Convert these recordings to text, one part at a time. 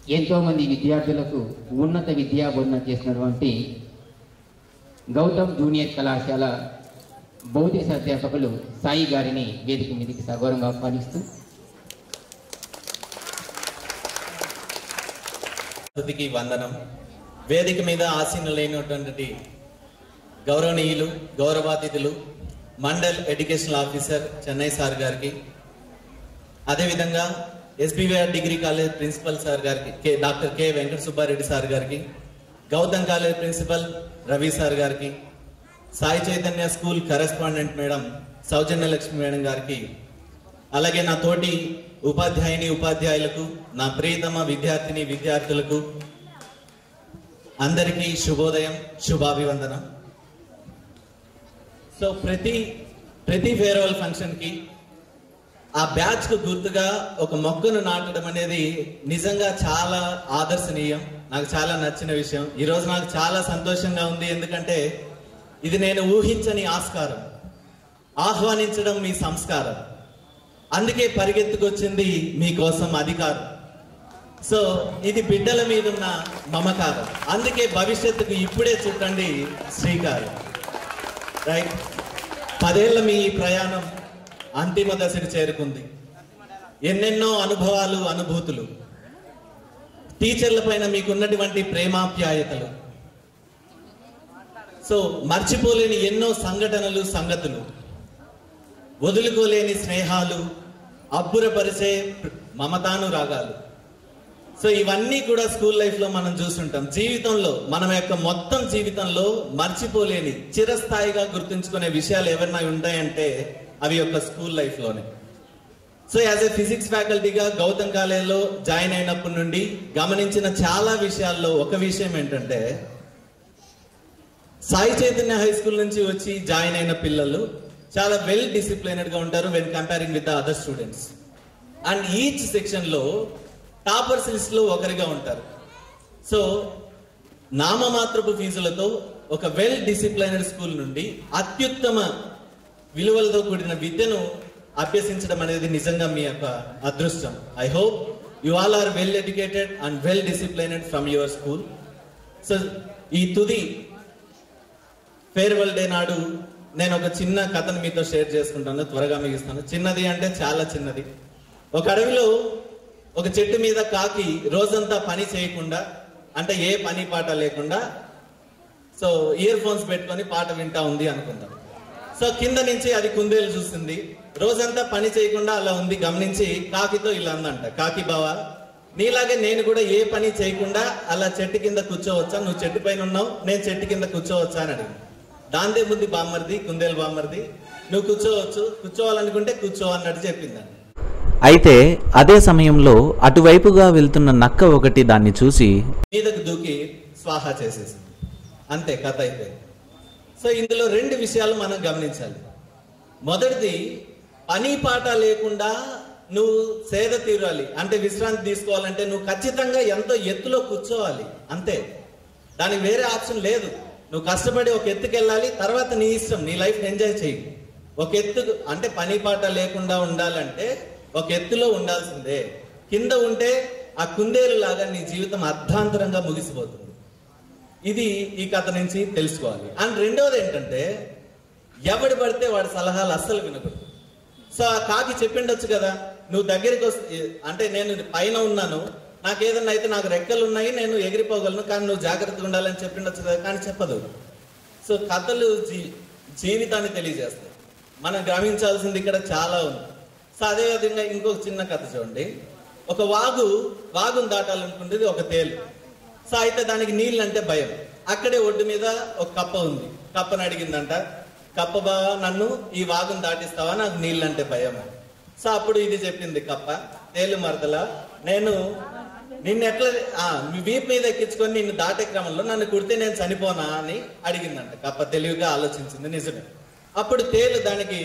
ఎంతోమంది విద్యార్థులకు ఉన్నత విద్యా బోధన చేసినటువంటి గౌతమ్ జూనియర్ కళాశాల భౌతిక అధ్యాపకులు సాయి గారిని వేదిక మీదకి సగౌరవంగా ఆహ్వానిస్తూ స్థుతికి వందనం వేదిక మీద ఆసీనులైనటువంటి గౌరవనీయులు గౌరవాతిథులు mandal educational officer Chennai sir గారికి అదేవిధంగా SBVR degree college principal sir గారికి K doctor K Venkata Subbareddy sir గారికి Gautham college principal Ravi sir గారికి Sai Chaitanya school correspondent madam Soujanya Lakshmi madam గారికి అలాగే నా తోటి ఉపాధ్యాయుని ఉపాధ్యాయులకు నా ప్రియతమ విద్యార్థిని విద్యార్థులకు అందరికీ శుభోదయం శుభాభివందనం సో ప్రతి ప్రతి ఫేర్వెల్ ఫంక్షన్కి ఆ బ్యాచ్ కు గుర్తుగా ఒక మొక్కను నాటడం అనేది నిజంగా చాలా ఆదర్శనీయం నాకు చాలా నచ్చిన విషయం ఈ రోజు నాకు చాలా సంతోషంగా ఉంది ఎందుకంటే ఇది నేను ఊహించని ఆస్కారం ఆహ్వానించడం మీ సంస్కారం అందుకే పరిగెత్తుకొచ్చింది మీకోసం అధికారం సో ఇది బిడ్డల మీద ఉన్న మమకారం అందుకే భవిష్యత్తుకు ఇప్పుడే చుట్టండి శ్రీకారం రైట్ పదేళ్ల మీ ఈ ప్రయాణం అంతిమ దశకు చేరుకుంది ఎన్నెన్నో అనుభవాలు అనుభూతులు టీచర్ల పైన మీకున్నటువంటి ప్రేమాప్యాయతలు సో మర్చిపోలేని ఎన్నో సంఘటనలు సంగతులు వదులుకోలేని స్నేహాలు అబ్బురపరిచే మమతాను రాగాలు సో ఇవన్నీ కూడా స్కూల్ లైఫ్ లో మనం చూస్తుంటాం జీవితంలో మన యొక్క మొత్తం జీవితంలో మర్చిపోలేని చిరస్థాయిగా గుర్తుంచుకునే విషయాలు ఎవరైనా ఉంటాయంటే అవి యొక్క స్కూల్ లైఫ్ లోనే సో యాజ్ ఎ ఫిజిక్స్ ఫ్యాకల్టీగా గౌతమ్ కాలేజ్లో జాయిన్ అయినప్పటి నుండి గమనించిన చాలా విషయాల్లో ఒక విషయం ఏంటంటే సాయి చైతన్య హై స్కూల్ నుంచి వచ్చి జాయిన్ అయిన పిల్లలు చాలా వెల్ డిసిప్లైనెడ్ గా ఉంటారు when comparing with other students and each section లో టాపర్స్ లిస్ట్ లో ఒకరిగా ఉంటారు సో నామమాత్రపు ఫీజులతో ఒక వెల్ డిసిప్లైనెడ్ స్కూల్ నుండి అత్యుత్తమ విలువలతో కూడిన విద్యను అభ్యసించడం అనేది నిజంగా మీ యొక్క అదృష్టం I hope you all are well educated and well disciplined from your school so ఈ తుది ఫేర్వెల్ డే నాడు నేను ఒక చిన్న కథను మీతో షేర్ చేసుకుంటాను త్వరగా మిగిస్తాను చిన్నది అంటే చాలా చిన్నది ఒక అడవిలో ఒక చెట్టు మీద కాకి రోజంతా పని చేయకుండా అంటే ఏ పని పాట లేకుండా సో ఇయర్ ఫోన్స్ పెట్టుకొని పాట వింటా ఉంది అనుకుందాం సో కింద నుంచి అది కుందేలు చూస్తుంది రోజంతా పని చేయకుండా అలా ఉంది గమనించి కాకితో ఇలా అందంట కాకి బావా నీలాగే నేను కూడా ఏ పని చేయకుండా అలా చెట్టు కింద కూర్చోవచ్చా నువ్వు చెట్టు పైన ఉన్నావు నేను చెట్టు కింద కూర్చోవచ్చా అని అడిగింది దాందే బుద్ధి బామ్మర్ది కుందేలు బామ్మర్ది నువ్వు కూర్చోవచ్చు కూర్చోవాలనుకుంటే కూర్చో అన్నట్టు చెప్పిందండి అయితే అదే సమయంలో అటువైపుగా వెళ్తున్న నక్క ఒకటి దాన్ని చూసి మీదకు దూకి స్వాహా చేసేసింది అంతే కథ అయిపోయింది సో ఇందులో రెండు విషయాలు మనం గమనించాలి మొదటిది పని పాట లేకుండా నువ్వు సేద తీరాలి అంటే విశ్రాంతి తీసుకోవాలంటే నువ్వు ఖచ్చితంగా ఎంతో ఎత్తులో కూర్చోవాలి అంతే దానికి వేరే ఆప్షన్ లేదు నువ్వు కష్టపడి ఒక ఎత్తుకి వెళ్ళాలి తర్వాత నీ ఇష్టం నీ లైఫ్ ఎంజాయ్ చేయి ఒక ఎత్తు అంటే పని పాట లేకుండా ఉండాలంటే ఒక ఎత్తులో ఉండాల్సిందే కింద ఉంటే ఆ కుందేలు లాగా నీ జీవితం అర్ధాంతరంగా ముగిసిపోతుంది ఇది ఈ కథ నుంచి తెలుసుకోవాలి అండ్ రెండవది ఏంటంటే ఎవడు పడితే వాడి సలహాలు అస్సలు వినకూడదు సో ఆ కాకి చెప్పిండొచ్చు కదా నువ్వు దగ్గరికి వస్తే అంటే నేను పైన ఉన్నాను నాకు ఏదన్నా అయితే నాకు రెక్కలు ఉన్నాయి నేను ఎగిరిపోగలను కానీ నువ్వు జాగ్రత్తగా ఉండాలని చెప్పిండొచ్చు కదా కానీ చెప్పదు సో కథలు జీ జీవితాన్ని తెలియజేస్తాయి మనం గమనించాల్సింది ఇక్కడ చాలా ఉంది సో అదే విధంగా ఇంకొక చిన్న కథ చూడండి ఒక వాగు వాగును దాటాలనుకునేది ఒక తేలు సో అయితే దానికి నీళ్ళు అంటే భయం అక్కడే ఒడ్డు మీద ఒక కప్ప ఉంది కప్పని అడిగిందంట కప్ప బావా నన్ను ఈ వాగును దాటిస్తావా నాకు నీళ్ళు అంటే భయం సో అప్పుడు ఇది చెప్పింది కప్ప తేలు మరదల నేను నిన్ను ఎట్లా ఆ, మీ వీపు మీద ఎక్కించుకొని నిన్ను దాటే క్రమంలో నన్ను కుడితే నేను చనిపోనా అని అడిగిందంట కప్ప తెలివిగా ఆలోచించింది నిజమే అప్పుడు తేలు దానికి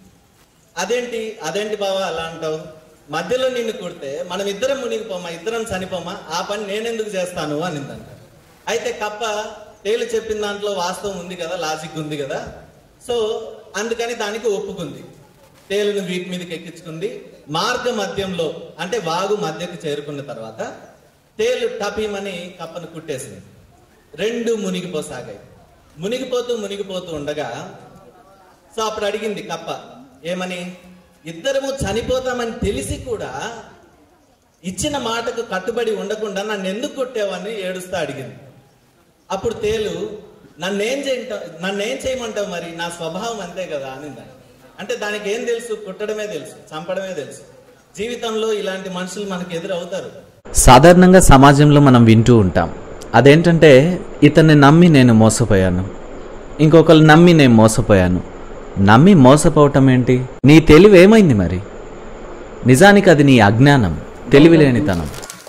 అదేంటి అదేంటి బావా అలా అంటావు మధ్యలో నిన్ను కుడితే మనం ఇద్దరం మునిగిపోమా ఇద్దరం చనిపోమా ఆ పని నేనెందుకు చేస్తాను అనిందంట అయితే కప్ప తేలు చెప్పిన దాంట్లో వాస్తవం ఉంది కదా లాజిక్ ఉంది కదా సో అందుకని దానికి ఒప్పుకుంది తేలును వీటి మీదకి ఎక్కించుకుంది మార్గ మధ్యంలో అంటే వాగు మధ్యకు చేరుకున్న తర్వాత తేలు టపీమని కప్పను కుట్టేసింది రెండు మునిగిపోసాగాయి మునిగిపోతూ మునిగిపోతూ ఉండగా సో అప్పుడు అడిగింది కప్ప ఏమని ఇద్దరము చనిపోతామని తెలిసి కూడా ఇచ్చిన మాటకు కట్టుబడి ఉండకుండా నన్ను ఎందుకు కొట్టావని ఏడుస్తా అడిగింది అప్పుడు తేలు నన్నేం చేయంట నన్నేం చేయమంటావు మరి నా స్వభావం అంతే కదా అనింది అంటే దానికి ఏం తెలుసు కుట్టడమే తెలుసు చంపడమే తెలుసు జీవితంలో ఇలాంటి మనుషులు మనకు ఎదురవుతారు సాధారణంగా సమాజంలో మనం వింటూ ఉంటాం అదేంటంటే ఇతన్ని నమ్మి నేను మోసపోయాను ఇంకొకరు నమ్మి నేను మోసపోయాను నమ్మి మోసపోవటం ఏంటి నీ తెలివి ఏమైంది మరి నిజానికి అది నీ అజ్ఞానం తెలివిలేనితనం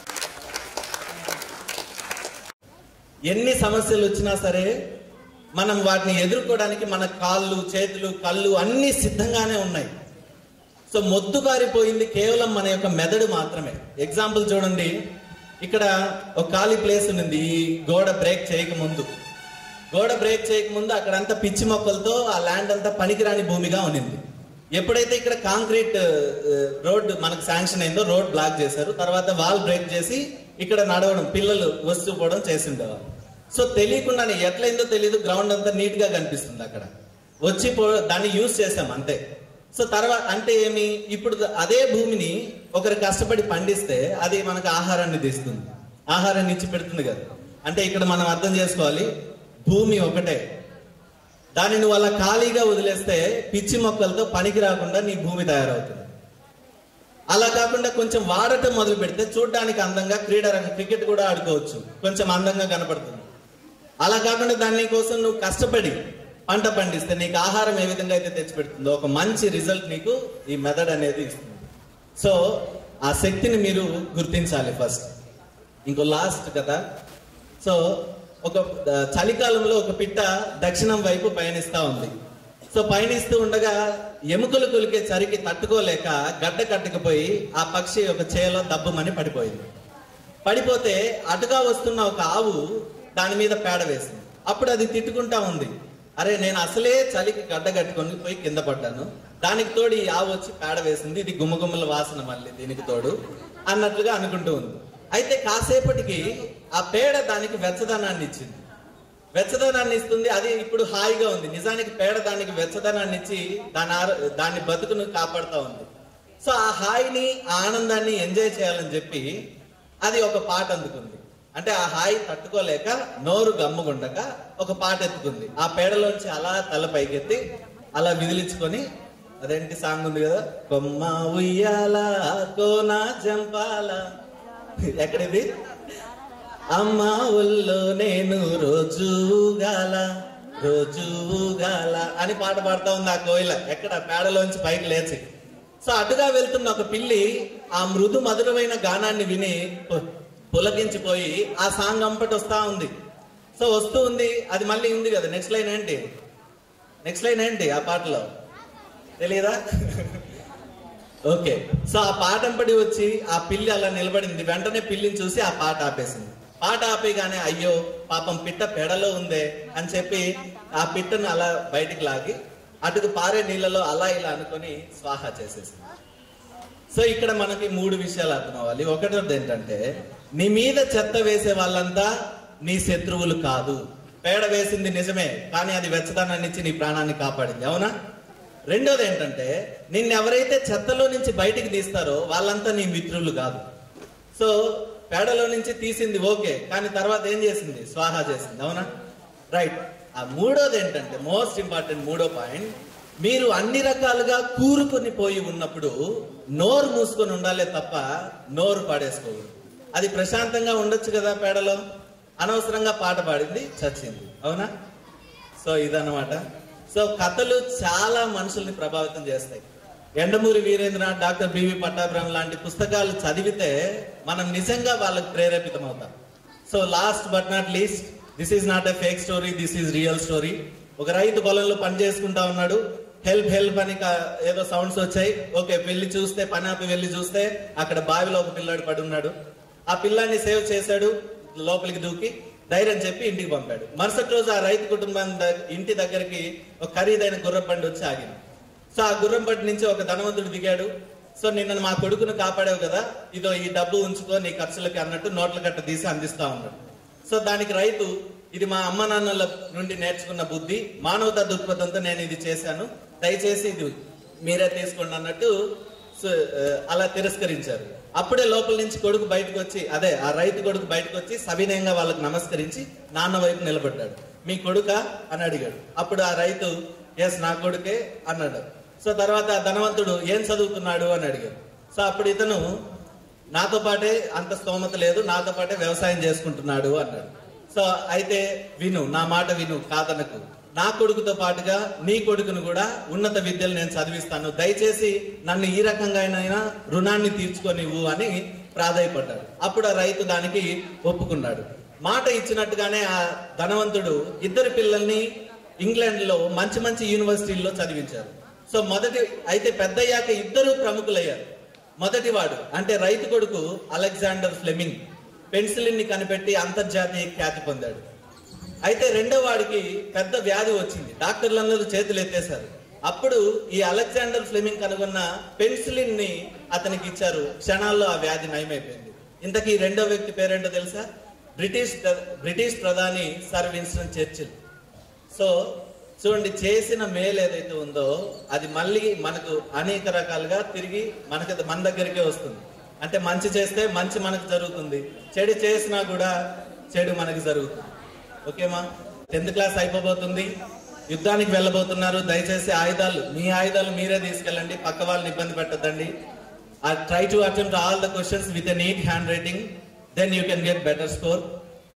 ఎన్ని సమస్యలు వచ్చినా సరే మనం వాటిని ఎదుర్కోవడానికి మన కాళ్ళు చేతులు కళ్ళు అన్ని సిద్ధంగానే ఉన్నాయి సో మొద్దు బారిపోయింది కేవలం మన యొక్క మెదడు మాత్రమే ఎగ్జాంపుల్ చూడండి ఇక్కడ ఒక ఖాళీ ప్లేస్ ఉంది ఈ గోడ బ్రేక్ చేయక ముందు గోడ బ్రేక్ చేయక ముందు అక్కడంతా పిచ్చి మొక్కలతో ఆ ల్యాండ్ అంతా పనికిరాని భూమిగా ఉన్నింది ఎప్పుడైతే ఇక్కడ కాంక్రీట్ రోడ్ మనకు శాంక్షన్ అయిందో రోడ్ బ్లాక్ చేశారు తర్వాత వాల్ బ్రేక్ చేసి ఇక్కడ నడవడం పిల్లలు వస్తూ పోవడం చేసిండేవారు సో తెలియకుండానే ఎట్లయిందో తెలియదు గ్రౌండ్ అంతా నీట్ గా కనిపిస్తుంది అక్కడ వచ్చి పో దాన్ని యూజ్ చేసాం అంతే సో తర్వాత అంటే ఏమి ఇప్పుడు అదే భూమిని ఒకరు కష్టపడి పండిస్తే అది మనకు ఆహారాన్ని తీస్తుంది ఆహారాన్ని ఇచ్చి పెడుతుంది కదా అంటే ఇక్కడ మనం అర్థం చేసుకోవాలి భూమి ఒకటే దాన్ని నువ్వు అలా ఖాళీగా వదిలేస్తే పిచ్చి మొక్కలతో పనికి రాకుండా నీ భూమి తయారవుతుంది అలా కాకుండా కొంచెం వాడటం మొదలు పెడితే చూడడానికి అందంగా క్రీడారంగం క్రికెట్ కూడా ఆడుకోవచ్చు కొంచెం అందంగా కనపడుతుంది అలా కాకుండా దాని కోసం నువ్వు కష్టపడి పంట పండిస్తే నీకు ఆహారం ఏ విధంగా అయితే తెచ్చిపెడుతుందో ఒక మంచి రిజల్ట్ నీకు ఈ మెథడ్ అనేది ఇస్తుంది సో ఆ శక్తిని మీరు గుర్తించాలి ఫస్ట్ ఇంకో లాస్ట్ కదా సో ఒక ఆ, చలికాలంలో ఒక పిట్ట దక్షిణం వైపు పయనిస్తా ఉంది సో పయనిస్తూ ఉండగా ఎముకలు కొలికే చరికి తట్టుకోలేక గడ్డ కట్టుకుపోయి ఆ పక్షి ఒక చేలో దబ్బమని పడిపోయింది పడిపోతే అటుగా వస్తున్న ఒక ఆవు దాని మీద పేడ వేసింది అప్పుడు అది తిట్టుకుంటా ఉంది అరే నేను అసలే చలికి గడ్డ కట్టుకొని పోయి కింద పడ్డాను దానికి తోడు ఈ ఆవు వచ్చి పేడ వేసింది ఇది గుమ్మగుమ్మల వాసన మళ్ళీ దీనికి తోడు అన్నట్లుగా అనుకుంటూ ఉంది అయితే కాసేపటికి ఆ పేడ దానికి వెచ్చదనాన్ని ఇచ్చింది వెచ్చదనాన్ని ఇస్తుంది అది ఇప్పుడు హాయిగా ఉంది నిజానికి పేడ దానికి వెచ్చదనాన్ని ఇచ్చి దాని ఆరో- దాని బతుకును కాపాడుతా ఉంది సో ఆ హాయిని ఆ ఆనందాన్ని ఎంజాయ్ చేయాలని చెప్పి అది ఒక పాట అందుకుంది అంటే ఆ హాయి తట్టుకోలేక నోరు గమ్ముగుండక ఒక పాట ఎత్తుకుంది ఆ పేడలోంచి అలా తల పైకెత్తి అలా విదిలించుకొని అదేంటి సాంగ్ ఉంది కదా కొమ్మ ఉయ్యాల కోన జంపాల ఎక్కడిది అమ్మ ఒళ్ళో నేను రోజుగాల రోజుగాల అని పాట పాడుతా ఉంది ఆ కోయిల ఎక్కడ పేడలోంచి పైకి లేచి సో అటుగా వెళ్తున్న ఒక పిల్లి ఆ మృదు మధురమైన గానాన్ని విని పు- పులకించిపోయి ఆ సాంగ్ అంపటి వస్తా ఉంది సో వస్తూ ఉంది అది మళ్ళీ ఉంది కదా నెక్స్ట్ లైన్ ఏంటి నెక్స్ట్ లైన్ ఏంటి ఆ పాటలో తెలియదా ఓకే సో ఆ పాటంపడి వచ్చి ఆ పిల్లి అలా నిలబడింది వెంటనే పిల్లిని చూసి ఆ పాట ఆపేసింది పాట ఆపేగానే అయ్యో పాపం పిట్ట పెడలో ఉందే అని చెప్పి ఆ పిట్టను అలా బయటికి లాగి అటుకు పారే నీళ్ళలో అలా ఇలా అనుకొని స్వాహా చేసేసింది సో ఇక్కడ మనకి మూడు విషయాలు అర్థం అవ్వాలి ఒకటోది ఏంటంటే నీ మీద చెత్త వేసే వాళ్ళంతా నీ శత్రువులు కాదు పేడ వేసింది నిజమే కానీ అది వెచ్చదనాన్ని ఇచ్చి నీ ప్రాణాన్ని కాపాడింది అవునా రెండోది ఏంటంటే నిన్ను ఎవరైతే చెత్తలో నుంచి బయటికి తీస్తారో వాళ్ళంతా నీ మిత్రులు కాదు సో పేడలో నుంచి తీసింది ఓకే కానీ తర్వాత ఏం చేసింది స్వాహా చేసింది అవునా రైట్ ఆ మూడోది ఏంటంటే మోస్ట్ ఇంపార్టెంట్ మూడో పాయింట్ మీరు అన్ని రకాలుగా కూరుకొని పోయి ఉన్నప్పుడు నోరు మూసుకొని ఉండాలే తప్ప నోరు పాడేసుకోకూడదు అది ప్రశాంతంగా ఉండొచ్చు కదా పేడలో అనవసరంగా పాట పాడింది చచ్చింది అవునా సో ఇదన్నమాట సో కథలు చాలా మనుషుల్ని ప్రభావితం చేస్తాయి ఎండమూరి వీరేంద్రనాథ్ డాక్టర్ బివి పట్టాభిరామ్ లాంటి పుస్తకాలు చదివితే మనం నిజంగా వాళ్ళకి ప్రేరేపితం అవుతాం so last but not least this is not a fake story this is real story ఒక రైతు పొలంలో పని చేసుకుంటా ఉన్నాడు హెల్ప్ హెల్ప్ అని క- ఏదో సౌండ్స్ వచ్చాయి ఓకే వెళ్ళి చూస్తే పని ఆపి వెళ్ళి చూస్తే అక్కడ బావిలో ఒక పిల్లాడు పడి ఉన్నాడు ఆ పిల్లాన్ని సేవ్ చేశాడు లోపలికి దూకి ధైర్యం చెప్పి ఇంటికి పంపాడు మరుసటి రోజు ఆ రైతు కుటుంబం దగ్- ఇంటి దగ్గరికి ఒక ఖరీదైన గుర్రం బండి వచ్చి ఆగింది సో ఆ గుర్రం బండి నుంచి ఒక ధనవంతుడు దిగాడు సో నిన్న మా కొడుకును కాపాడావు కదా ఇదో ఈ డబ్బు ఉంచుకో నీ ఖర్చులకి అన్నట్టు నోట్ల కట్ట తీసి అందిస్తా ఉన్నాడు సో దానికి రైతు ఇది మా అమ్మ నాన్నల నుండి నేర్చుకున్న బుద్ధి మానవతా దృక్పథంతో నేను ఇది చేశాను దయచేసి ఇది మీరే తీసుకోండి అన్నట్టు సో, ఆ, అలా తిరస్కరించారు అప్పుడే లోపల నుంచి కొడుకు బయటకు వచ్చి అదే ఆ రైతు కొడుకు బయటకు వచ్చి సవినయంగా వాళ్ళకు నమస్కరించి నాన్న వైపు నిలబడ్డాడు మీ కొడుకా అని అడిగాడు అప్పుడు ఆ రైతు ఎస్ నా కొడుకే అన్నాడు సో తర్వాత ఆ ధనవంతుడు ఏం చదువుతున్నాడు అని అడిగాడు సో అప్పుడు ఇతను నాతో పాటే అంత స్తోమత లేదు నాతో పాటే వ్యవసాయం చేసుకుంటున్నాడు అన్నాడు సో అయితే విను నా మాట విను కాదనకు నా కొడుకుతో పాటుగా నీ కొడుకును కూడా ఉన్నత విద్యలు నేను చదివిస్తాను దయచేసి నన్ను ఈ రకంగా అయినా రుణాన్ని తీర్చుకొనివ్వు అని ప్రాధాయపడ్డాడు అప్పుడు ఆ రైతు దానికి ఒప్పుకున్నాడు మాట ఇచ్చినట్టుగానే ఆ ధనవంతుడు ఇద్దరు పిల్లల్ని ఇంగ్లాండ్ లో మంచి మంచి యూనివర్సిటీల్లో చదివించారు సో మొదటి అయితే పెద్దయ్యాక ఇద్దరు ప్రముఖులయ్యారు మొదటివాడు అంటే రైతు కొడుకు అలెగ్జాండర్ ఫ్లెమింగ్ పెన్సిలిన్ ని కనిపెట్టి అంతర్జాతీయ ఖ్యాతి పొందాడు అయితే రెండో వాడికి పెద్ద వ్యాధి వచ్చింది డాక్టర్లందరూ చేతులు ఎత్తేశారు అప్పుడు ఈ అలెగ్జాండర్ ఫ్లెమింగ్ కనుగొన్న పెన్సిలిన్ ని అతనికి ఇచ్చారు క్షణాల్లో ఆ వ్యాధి నయమైపోయింది ఇంతకీ రెండో వ్యక్తి పేరేంటో తెలుసా బ్రిటిష్ బ్రిటిష్ ప్రధాని సర్ విన్స్టన్ చర్చిల్ సో చూడండి చేసిన మేలు ఏదైతే ఉందో అది మళ్ళీ మనకు అనేక రకాలుగా తిరిగి మనకి మన దగ్గరికే వస్తుంది అంటే మంచి చేస్తే మంచి మనకు జరుగుతుంది చెడు చేసినా కూడా చెడు మనకి జరుగుతుంది ఓకేమా టెన్త్ క్లాస్ అయిపోబోతుంది యుద్ధానికి వెళ్ళబోతున్నారు దయచేసి ఆయుధాలు మీ ఆయుధాలు మీరే తీసుకెళ్ళండి పక్క వాళ్ళని ఇబ్బంది పెట్టద్దండి try to attempt all the questions with a neat handwriting then you can get better score